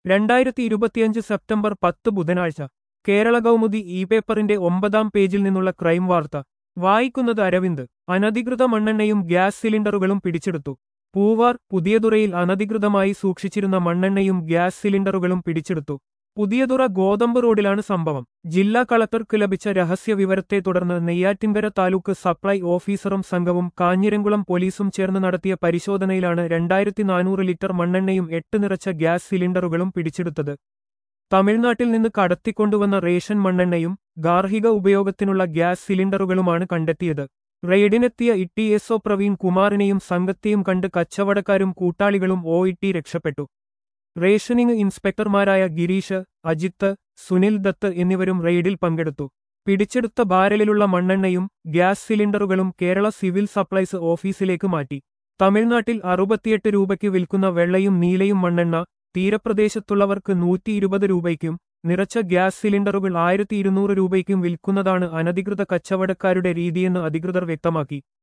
രണ്ടായിരത്തി ഇരുപത്തിയഞ്ച് സെപ്റ്റംബർ പത്ത് ബുധനാഴ്ച കേരള കൗമുദി ഇ പേപ്പറിന്റെ ഒമ്പതാം പേജിൽ നിന്നുള്ള ക്രൈം വാർത്ത വായിക്കുന്നത് അരവിന്ദ് അനധികൃത മണ്ണെണ്ണയും ഗ്യാസ് സിലിണ്ടറുകളും പിടിച്ചെടുത്തു പൂവാർ പുതിയതുറയിൽ അനധികൃതമായി സൂക്ഷിച്ചിരുന്ന മണ്ണെണ്ണയും ഗ്യാസ് സിലിണ്ടറുകളും പിടിച്ചെടുത്തു പുതിയതുറ ഗോതമ്പ് റോഡിലാണ് സംഭവം ജില്ലാ കളക്ടർക്ക് ലഭിച്ച രഹസ്യ വിവരത്തെ തുടർന്ന് നെയ്യാറ്റിൻകര താലൂക്ക് സപ്ലൈ ഓഫീസറും സംഘവും കാഞ്ഞിരംകുളം പോലീസും ചേർന്ന് നടത്തിയ പരിശോധനയിലാണ് രണ്ടായിരത്തി നാനൂറ് ലിറ്റർ മണ്ണെണ്ണയും എട്ട് നിറച്ച ഗ്യാസ് സിലിണ്ടറുകളും പിടിച്ചെടുത്തത് തമിഴ്നാട്ടിൽ നിന്ന് കടത്തിക്കൊണ്ടുവന്ന റേഷൻ മണ്ണെണ്ണയും ഗാർഹിക ഉപയോഗത്തിനുള്ള ഗ്യാസ് സിലിണ്ടറുകളുമാണ് കണ്ടെത്തിയത് റെയ്ഡിനെത്തിയ ഇ എസ് ഒ പ്രവീൺ കുമാറിനെയും സംഘത്തെയും കണ്ട് കച്ചവടക്കാരും കൂട്ടാളികളും ഒ ഇട്ടി രക്ഷപ്പെട്ടു റേഷനിംഗ് ഇൻസ്പെക്ടർമാരായ ഗിരീഷ് അജിത്ത് സുനിൽ ദത്ത് എന്നിവരും റെയ്ഡിൽ പങ്കെടുത്തു പിടിച്ചെടുത്ത ബാരലിലുള്ള മണ്ണെണ്ണയും ഗ്യാസ് സിലിണ്ടറുകളും കേരള സിവിൽ സപ്ലൈസ് ഓഫീസിലേക്ക് മാറ്റി തമിഴ്നാട്ടിൽ അറുപത്തിയെട്ട് രൂപയ്ക്ക് വിൽക്കുന്ന വെള്ളയും നീലയും മണ്ണെണ്ണ തീരപ്രദേശത്തുള്ളവർക്ക് നൂറ്റി ഇരുപത് രൂപയ്ക്കും നിറച്ച ഗ്യാസ് സിലിണ്ടറുകൾ ആയിരത്തി ഇരുന്നൂറ് രൂപയ്ക്കും വിൽക്കുന്നതാണ് അനധികൃത കച്ചവടക്കാരുടെ രീതിയെന്ന് അധികൃതർ വ്യക്തമാക്കി